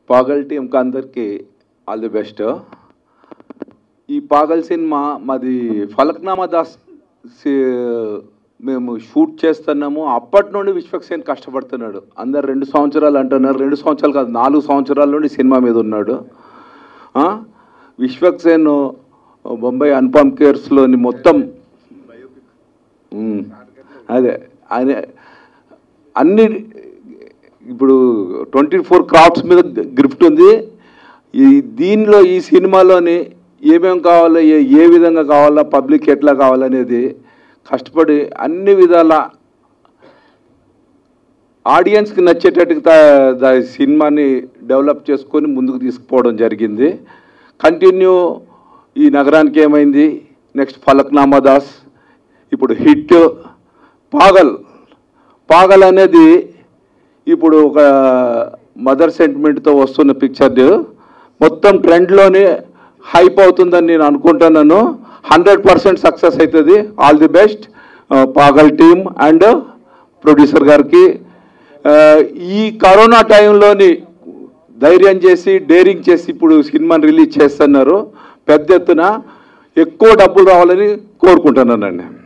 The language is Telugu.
పాగల్ టీంకి అందరికీ ఆల్ ది బెస్ట్ ఈ పాగల్ సినిమా మాది ఫలక్నామా దాస్ సి- మేము షూట్ చేస్తున్నాము అప్పటి నుండి విశ్వక్సేన్ కష్టపడుతున్నాడు అందరు రెండు సంవత్సరాలు అంటున్నారు రెండు సంవత్సరాలు కాదు నాలుగు సంవత్సరాల నుండి సినిమా మీద ఉన్నాడు ఆ? విశ్వక్సేన్ బొంబాయి అన్పామ్ కేర్స్లోని మొత్తం ఉమ్, అదే ఆయన అన్ని ఇప్పుడు ట్వంటీ ఫోర్ క్రాఫ్ట్స్ మీద గ్రిఫ్ట్ ఉంది ఈ దీనిలో ఈ సినిమాలోని ఏమేం కావాలో ఏ ఏ విధంగా కావాలా పబ్లిక్ ఎట్లా కావాలనేది కష్టపడి అన్ని విధాల ఆడియన్స్కి నచ్చేటట్టుగా దా- దా సినిమాని డెవలప్ చేసుకొని ముందుకు తీసుకుపోవడం జరిగింది కంటిన్యూ ఈ నగరానికి ఏమైంది నెక్స్ట్ ఫలక్నామా దాస్ ఇప్పుడు హిట్ పాగల్ పాగల్ అనేది ఇప్పుడు ఒక మదర్ సెంటిమెంట్తో వస్తున్న పిక్చర్ మొత్తం ట్రెండ్లోనే హైప్ అవుతుందని నేను అనుకుంటున్నాను హండ్రెడ్ పర్సెంట్ సక్సెస్ అవుతుంది all the best Paagal team and producer గారికి ఆ, ఈ కరోనా టైంలోని ధైర్యం చేసి డేరింగ్ చేసి ఇప్పుడు సినిమాని రిలీజ్ చేస్తున్నారు పెద్ద ఎత్తున ఎక్కువ డబ్బులు రావాలని కోరుకుంటున్నానండి